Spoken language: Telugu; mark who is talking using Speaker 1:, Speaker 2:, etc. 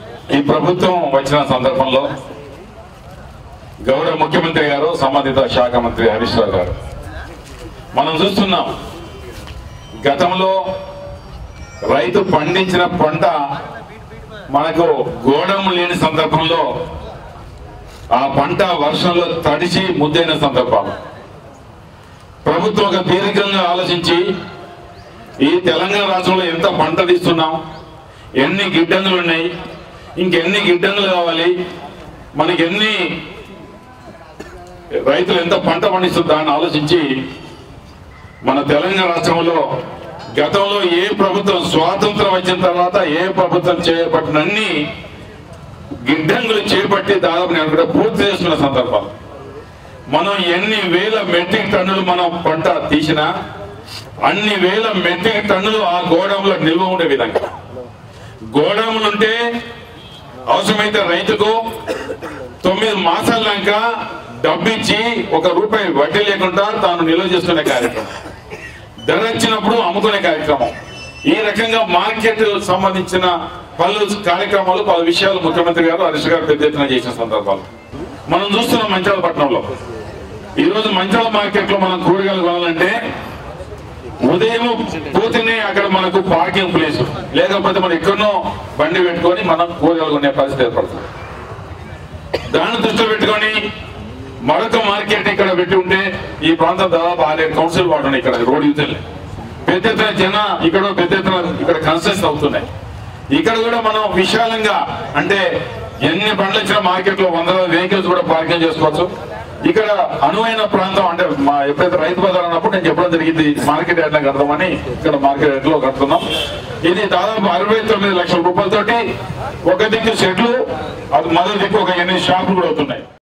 Speaker 1: ఈ ప్రభుత్వం వచ్చిన సందర్భంలో గౌరవ ముఖ్యమంత్రి గారు సంబంధిత శాఖ మంత్రి హరీష్ రావు గారు మనం చూస్తున్నాం గతంలో రైతు పండించిన పంట మనకు గోడము లేని సందర్భంలో ఆ పంట వర్షంలో తడిచి ముద్దైన సందర్భాలు ప్రభుత్వం ఒక దీర్ఘంగా ఆలోచించి ఈ తెలంగాణ రాష్ట్రంలో ఎంత పంట తీస్తున్నాం ఎన్ని గిడ్డంగులు ఉన్నాయి ఇంకెన్ని గిడ్డంగులు కావాలి మనకి ఎన్ని రైతులు ఎంత పంట పండిస్తుందా అని ఆలోచించి మన తెలంగాణ రాష్ట్రంలో గతంలో ఏ ప్రభుత్వం స్వాతంత్రం వచ్చిన తర్వాత ఏ ప్రభుత్వం చేపట్టినన్ని గిడ్డంగులు చేపట్టి దాదాపు నేను కూడా పూర్తి చేసుకున్న సందర్భాలు మనం ఎన్ని వేల మెట్రిక్ టన్నులు మనం పంట తీసినా అన్ని వేల మెట్రిక్ టన్నులు ఆ గోడౌన్లో నిల్వ ఉండే విధంగా గోడౌన్లు ఉంటే అవసరమైతే రైతుకు తొమ్మిది మాసాల దాకా డబ్బిచ్చి ఒక రూపాయి వడ్డీ లేకుండా తాను నిల్వ చేసుకునే కార్యక్రమం ధర వచ్చినప్పుడు అమ్ముకునే కార్యక్రమం ఈ రకంగా మార్కెట్ సంబంధించిన పలు కార్యక్రమాలు పలు విషయాలు ముఖ్యమంత్రి గారు హరీష్ గారు పెద్ద ఎత్తున చేసిన సందర్భాలు మనం చూస్తున్నాం మంచాల పట్టణంలో ఈ రోజు మంచాల మార్కెట్ లో మనం కూరగాయలు కొనాలంటే ఉదయం పోతేనే అక్కడ మనకు పార్కింగ్ ప్లేస్ లేకపోతే మనం ఎక్కడనో బండి పెట్టుకొని మనం కూరగాయలు కొనే పరిస్థితి ఏర్పడుతుంది దాన్ని దృష్టిలో పెట్టుకొని మరొక మార్కెట్ ఇక్కడ పెట్టి ఉంటే ఈ ప్రాంతం దాదాపు ఆరేడు కౌన్సిల్ వార్డు ఉన్నాయి ఇక్కడ రోడ్ యూతల్ పెద్ద ఎత్తున జన ఇక్కడ పెద్ద ఎత్తున ఇక్కడ కన్స్ట్రక్షన్ అవుతున్నాయి ఇక్కడ కూడా మనం విశాలంగా అంటే ఎన్ని బండ్లు వచ్చిన మార్కెట్ లో వందల వెహికల్స్ కూడా పార్కింగ్ చేసుకోవచ్చు ఇక్కడ అనువైన ప్రాంతం అంటే మా ఎప్పుడైతే రైతు బజార్ అన్నప్పుడు నేను చెప్పడం జరిగింది మార్కెట్ యార్డ్ కడదామని ఇక్కడ మార్కెట్ యార్డ్ లో కడుతున్నాం ఇది దాదాపు అరవై తొమ్మిది లక్షల రూపాయలతోటి ఒక దిక్కు షెడ్లు అది మొదటి దిక్కు ఒక ఎనిమిది షాపులు కూడా అవుతున్నాయి